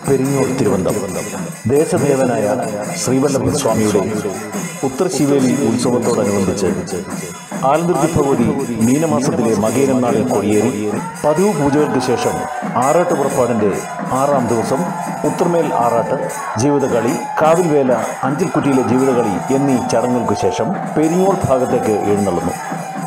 പെരിങ്ങോൾ തിരുവനന്തപുരം ദേശദേവനായ ശ്രീവല്ലഭ സ്വാമിയുടെ ഉത്തരശിവേലി ഉത്സവത്തോടനുബന്ധിച്ച് ആലന്തുർത്തി ഭഗവതി മീനമാസത്തിലെ മകേരം നാളിൽ കൊടിയേറി പതിവ് പൂജകൾക്ക് ശേഷം ആറാട്ട് പുറപ്പാടിന്റെ ആറാം ദിവസം ഉത്രമേൽ ആറാട്ട് ജീവിതകളി കാവിൽവേല അഞ്ചൽക്കുറ്റിയിലെ ജീവിതകളി എന്നീ ചടങ്ങുകൾക്ക് ശേഷം പെരിങ്ങോൾ ഭാഗത്തേക്ക് എഴുന്നള്ളുന്നു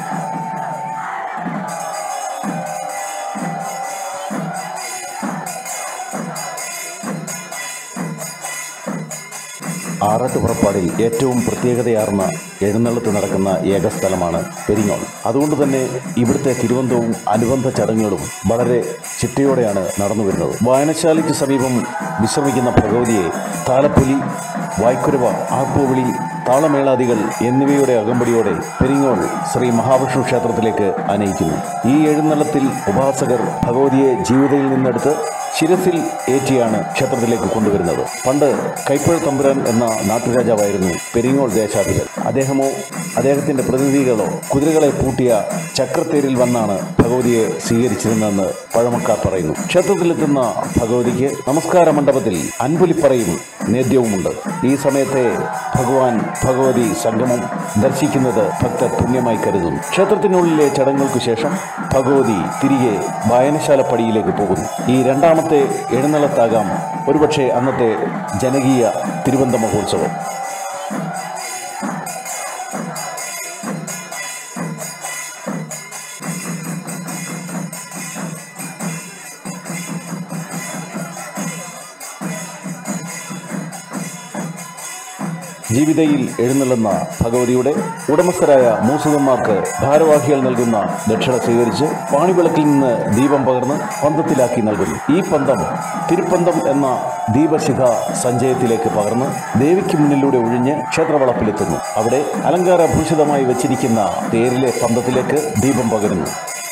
ആറാട്ട് പുറപ്പാടിൽ ഏറ്റവും പ്രത്യേകതയാർന്ന എഴുന്നള്ളത്ത് നടക്കുന്ന ഏക സ്ഥലമാണ് പെരിങ്ങോൾ അതുകൊണ്ട് തന്നെ ഇവിടുത്തെ തിരുവന്തവും അനുബന്ധ ചടങ്ങുകളും വളരെ ചിട്ടയോടെയാണ് നടന്നു വരുന്നത് വായനശാലയ്ക്ക് സമീപം വിശ്രമിക്കുന്ന ഭഗവതിയെ താലപ്പൊലി വായ്ക്കുരവ ആർപ്പുവിളി താളമേളാദികൾ എന്നിവയുടെ അകമ്പടിയോടെ പെരിങ്ങോൾ ശ്രീ മഹാവിഷ്ണു ക്ഷേത്രത്തിലേക്ക് അനയിക്കുന്നു ഈ എഴുന്നള്ളത്തിൽ ഉപാസകർ ഭഗവതിയെ ജീവിതയിൽ നിന്നെടുത്ത് ശിരസിൽ ഏറ്റിയാണ് ക്ഷേത്രത്തിലേക്ക് കൊണ്ടുവരുന്നത് പണ്ട് കൈപ്പഴ തമ്പുരാൻ എന്ന നാട്ടുരാജാവായിരുന്നു പെരിങ്ങോൾ ദേശാധിപൻ അദ്ദേഹമോ അദ്ദേഹത്തിന്റെ പ്രതിനിധികളോ കുതിരകളെ പൂട്ടിയ ചക്രത്തേരിൽ വന്നാണ് ഭഗവതിയെ സ്വീകരിച്ചിരുന്നതെന്ന് പഴമക്കാർ പറയുന്നു ക്ഷേത്രത്തിലെത്തുന്ന ഭഗവതിക്ക് നമസ്കാര മണ്ഡപത്തിൽ അൻപുലിപ്പറയും നേദ്യവുമുണ്ട് ഈ സമയത്തെ ഭഗവാൻ ഭഗവതി സംഗമം ദർശിക്കുന്നത് ഭക്തർ പുണ്യമായി കരുതുന്നു ക്ഷേത്രത്തിനുള്ളിലെ ചടങ്ങുകൾക്ക് ശേഷം ഭഗവതി തിരികെ വായനശാല പടിയിലേക്ക് പോകുന്നു ഈ രണ്ടാമത്തെ എഴുന്നള്ളത്താകാം ഒരുപക്ഷെ അന്നത്തെ ജനകീയ തിരുവന്ത മഹോത്സവം ജീവിതയിൽ എഴുന്നള്ളുന്ന ഭഗവതിയുടെ ഉടമസ്ഥരായ മൂസുകന്മാർക്ക് ഭാരവാഹികൾ നൽകുന്ന ദക്ഷിണ സ്വീകരിച്ച് പാണിവിളക്കിൽ നിന്ന് ദീപം പകർന്ന് പന്തത്തിലാക്കി നൽകുന്നു ഈ പന്തം തിരുപ്പന്തം എന്ന ദീപശിഖ സഞ്ചയത്തിലേക്ക് പകർന്ന് ദേവിക്ക് മുന്നിലൂടെ ഒഴിഞ്ഞ് ക്ഷേത്രവളപ്പിലെത്തുന്നു അവിടെ അലങ്കാരഭൂഷിതമായി വച്ചിരിക്കുന്ന തേരിലെ പന്തത്തിലേക്ക് ദീപം പകരുന്നു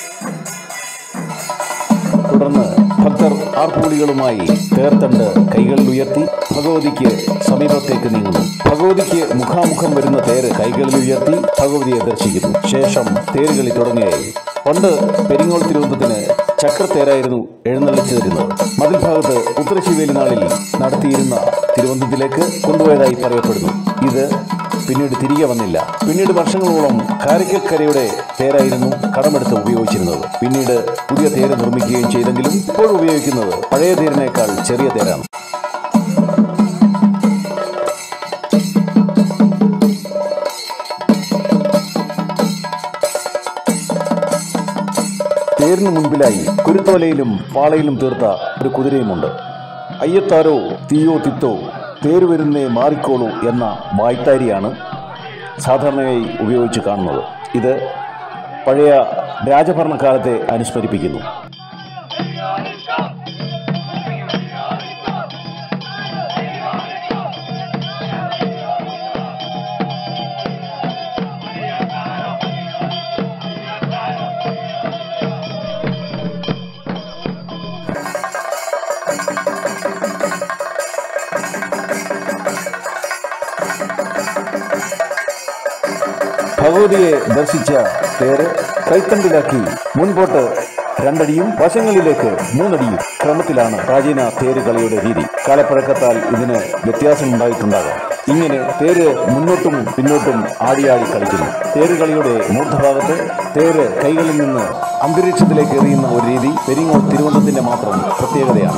തുടർന്ന് ഭക്തർ ആർപ്പുവിളികളുമായി തേർത്തണ്ട് കൈകളിൽ ഉയർത്തി ഭഗവതിക്ക് സമീപത്തേക്ക് നീങ്ങുന്നു ഭഗവതിക്ക് മുഖാമുഖം വരുന്ന തേര് കൈകളിൽ ഉയർത്തി ഭഗവതിയെ ദർശിക്കുന്നു ശേഷം തേരുകളി തുടങ്ങുകയായി പണ്ട് പെരിങ്ങോൾ തിരുവനന്തത്തിന് ചക്രത്തേരായിരുന്നു എഴുന്നള്ളിച്ചിരുന്നത് മതിൽഭാഗത്ത് ഉത്തരശിവേലി നാളിൽ നടത്തിയിരുന്ന തിരുവനന്തത്തിലേക്ക് കൊണ്ടുപോയതായി പറയപ്പെടുന്നു ഇത് പിന്നീട് തിരികെ വന്നില്ല പിന്നീട് വർഷങ്ങളോളം കാരക്കൽക്കരയുടെ തേരായിരുന്നു കടമെടുത്ത് ഉപയോഗിച്ചിരുന്നത് പിന്നീട് പുതിയ തേര് നിർമ്മിക്കുകയും ചെയ്തെങ്കിലും ഇപ്പോൾ ഉപയോഗിക്കുന്നത് പഴയ തേരിനേക്കാൾ ചെറിയ തേരാണ് തേരിന് മുൻപിലായി കുരുത്തോലയിലും പാളയിലും തീർത്ത ഒരു കുതിരയുമുണ്ട് അയ്യത്താരോ തീയോ തിത്തോ തേര് വരുന്നേ മാറിക്കോളൂ എന്ന വായ്ത്താരിയാണ് സാധാരണയായി ഉപയോഗിച്ച് കാണുന്നത് ഇത് പഴയ രാജഭരണകാലത്തെ അനുസ്മരിപ്പിക്കുന്നു ഭഗവതിയെ ദർശിച്ച തേര് കൈത്തണ്ടിലാക്കി മുൻപോട്ട് രണ്ടടിയും വശങ്ങളിലേക്ക് മൂന്നടിയും ക്രമത്തിലാണ് പ്രാചീന തേര് കളിയുടെ രീതി കാലപ്പഴക്കത്താൽ ഇതിന് വ്യത്യാസമുണ്ടായിട്ടുണ്ടാകാം ഇങ്ങനെ തേര് മുന്നോട്ടും പിന്നോട്ടും ആടിയാടി കളിക്കുന്നു തേര് കളിയുടെ മൂർധഭാഗത്ത് തേര് കൈകളിൽ നിന്ന് അന്തരീക്ഷത്തിലേക്ക് എറിയുന്ന ഒരു രീതി പെരിങ്ങോൾ തിരുവനന്തത്തിന്റെ മാത്രം പ്രത്യേകതയാണ്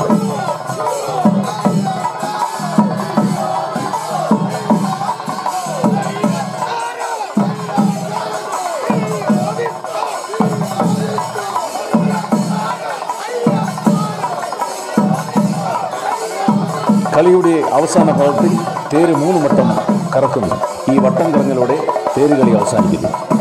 കളിയുടെ അവസാന ഭാഗത്തിൽ തേര് മൂന്ന് വട്ടം കറക്കുന്നു ഈ വട്ടം കറങ്ങലോടെ തേരുകളി അവസാനിക്കുന്നു